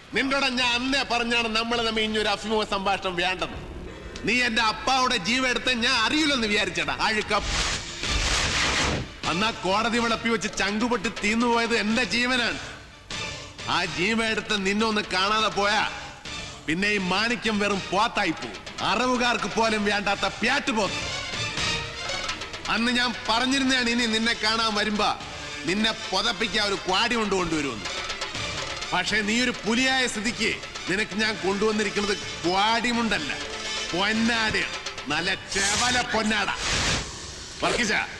നിന്നോട് ഞാൻ അന്നേ പറഞ്ഞാണ് നമ്മൾ തമ്മിൽ ഇനിയൊരു അഭിമുഖ സംഭാഷണം വേണ്ടത് നീ എന്റെ അപ്പാവുടെ ജീവ എടുത്ത് ഞാൻ അറിയില്ലെന്ന് വിചാരിച്ചടാ അഴുക്കം അന്നാ കോടതി വിളപ്പി വെച്ച് ചങ്കുപൊട്ടി തീന്നുപോയത് എന്റെ ജീവനാണ് ആ ജീവ എടുത്ത് നിന്നൊന്ന് കാണാതെ പോയാ പിന്നെ ഈ മാണിക്യം വെറും പോത്തായി പോവും അറിവുകാർക്ക് പോലും വേണ്ടാത്ത പ്യാറ്റ് പോത്ത് അന്ന് ഞാൻ പറഞ്ഞിരുന്നതാണ് ഇനി നിന്നെ കാണാൻ വരുമ്പോ നിന്നെ പുതപ്പിക്കാൻ ഒരു ക്വാടി കൊണ്ട് കൊണ്ടുവരുമെന്ന് പക്ഷെ നീ ഒരു പുലിയായ സ്ഥിതിക്ക് നിനക്ക് ഞാൻ കൊണ്ടുവന്നിരിക്കുന്നത് ക്വാടിമുണ്ടല്ല പൊന്നാടയാണ് നല്ല ചെവല പൊന്നാട വർക്കിച്ച